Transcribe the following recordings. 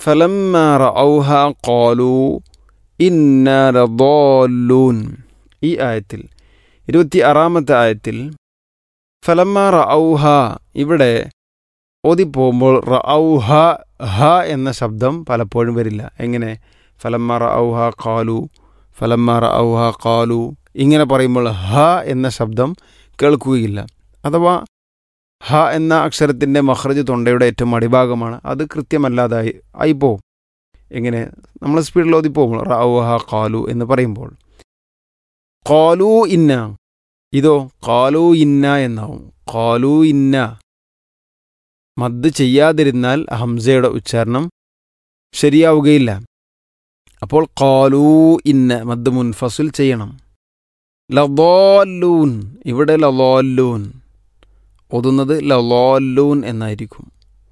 ഫലമ്മ റഔഹ ഖാലു ഇന്ന ലദാല്ലൂൻ ഈ ആയത്തിൽ ഇരുപത്തി ആറാമത്തെ ആയത്തിൽ ഫലമ്മ റഔഹ ഇവിടെ ഓതിപ്പോകുമ്പോൾ റഔഹ ഹ എന്ന ശബ്ദം പലപ്പോഴും വരില്ല എങ്ങനെ ഫലമ്മ റഔഹ ഖാലു ഫലമ്മ റഔഹ ഖാലു ഇങ്ങനെ പറയുമ്പോൾ ഹ എന്ന ശബ്ദം കേൾക്കുകയില്ല അഥവാ ഹ എന്ന അക്ഷരത്തിൻ്റെ മഹ്റജ് തൊണ്ടയുടെ ഏറ്റവും അടിഭാഗമാണ് അത് കൃത്യമല്ലാതായി ആയിപ്പോവും എങ്ങനെ നമ്മൾ സ്പീഡിൽ ഓതിപ്പോകുമ്പോൾ റൗഹ ഖാലു എന്ന് പറയുമ്പോൾ ഖാലു ഇന്ന ഇതോ ഖാലു ഇന്ന എന്നാവും ഖാലു ഇന്ന മദ് ചെയ്യാതിരുന്നാൽ ഹംസയുടെ ഉച്ചാരണം ശരിയാവുകയില്ല അപ്പോൾ ഖാലു ഇന്ന മദ് മുൻഫസുൽ ചെയ്യണം ലലോല്ലൂൻ ഇവിടെ ലലോല്ലൂൻ ഓതുന്നത് ലലോല്ലൂൻ എന്നായിരിക്കും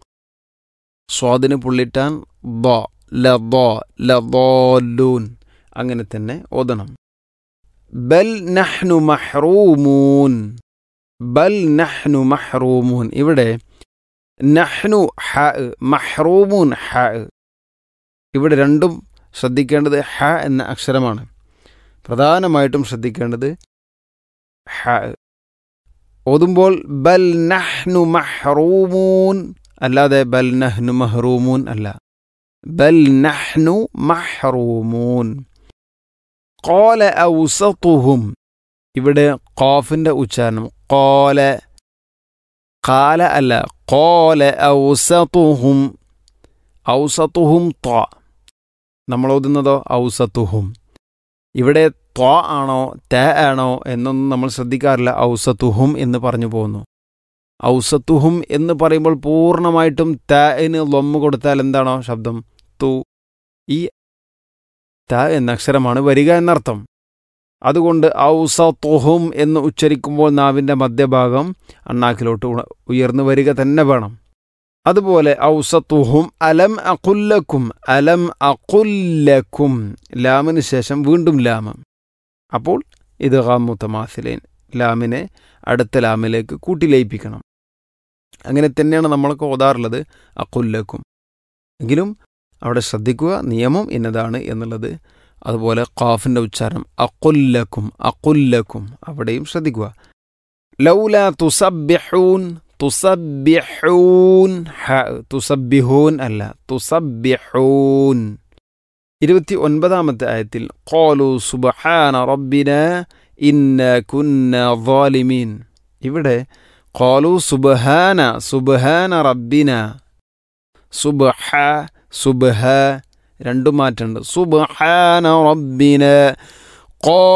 സ്വാദിന് പുള്ളിട്ടാൻ ദ ലദ ലദോല്ലൂൻ അങ്ങനെ തന്നെ ഓതണം ബൽ നഹ്നു മഹ്റൂമൂൻ ബൽ നഹ്നു മഹ്റൂമൂൻ ഇവിടെ നഹ്നു ഹ മഹ്റൂമൂൻ ഹ ഇവിടെ രണ്ടും ശ്രദ്ധിക്കേണ്ടത് ഹ എന്ന അക്ഷരമാണ് പ്രധാനമായിട്ടും ശ്രദ്ധിക്കേണ്ടത് ഹ ഓതുമ്പോൾ ബൽ നഹ്നു മഹ്റൂമൂൻ അല്ലാതെ ബൽ നഹ്നു മഹ്റൂമൂൻ അല്ല ബൽ നഹ്നു മഹ്റൂമൂൻ കോല ഔസത്തുഹും ഇവിടെ ഖാഫിന്റെ ഉച്ചാരണം കോല കാല അല്ല കോല ഔസത്തുഹും ഔസത്തുഹും ത്വ നമ്മൾ ഓതുന്നതോ ഔസത്തുഹും ഇവിടെ ത്വ ആണോ ത ആണോ എന്നൊന്നും നമ്മൾ ശ്രദ്ധിക്കാറില്ല ഔസത്തുഹും എന്ന് പറഞ്ഞു പോകുന്നു ഔസത്തുഹും എന്ന് പറയുമ്പോൾ പൂർണ്ണമായിട്ടും തന് ലൊമ്മ് കൊടുത്താൽ എന്താണോ ശബ്ദം തു ഈ ത എന്ന അക്ഷരമാണ് വരിക എന്നർത്ഥം അതുകൊണ്ട് ഔസത്തുഹും എന്ന് ഉച്ചരിക്കുമ്പോൾ നാവിൻ്റെ മധ്യഭാഗം അണ്ണാക്കിലോട്ട് ഉയർന്നു വരിക തന്നെ വേണം അതുപോലെ ഔസത്തുഹും അലം അക്കുല്ലക്കും അലം അക്കുല്ലക്കും ലാമിന് ശേഷം വീണ്ടും ലാമം അപ്പോൾ ഇത് ഹാമുത്തമാസിലേൻ ലാമിനെ അടുത്ത ലാമിലേക്ക് കൂട്ടിലയിപ്പിക്കണം അങ്ങനെ തന്നെയാണ് നമ്മളൊക്കെ ഓതാറുള്ളത് അക്കുല്ലക്കും എങ്കിലും അവിടെ ശ്രദ്ധിക്കുക നിയമം ഇന്നതാണ് എന്നുള്ളത് അതുപോലെ ഖാഫിൻ്റെ ഉച്ചാരണം അക്കുല്ലക്കും അക്കുല്ലക്കും അവിടെയും ശ്രദ്ധിക്കുക ലൗല തുസബ്യഹൂൻ തുസബ്യഹൂൻ ഹ തുസബ്യഹൂൻ അല്ല തുസബ്യഹൂൻ ഇരുപത്തി ഒൻപതാമത്തെ ആയത്തിൽ ഖാലു സുബ്ഹാന റബ്ബിന ഇന്ന കുന്ന ظالمين ഇവിടെ ഖാലു സുബ്ഹാന സുബ്ഹാന റബ്ബിന സുബ്ഹ സുബ്ഹ രണ്ടും മാറ്റുണ്ട് സുബ്ഹാന റബ്ബിന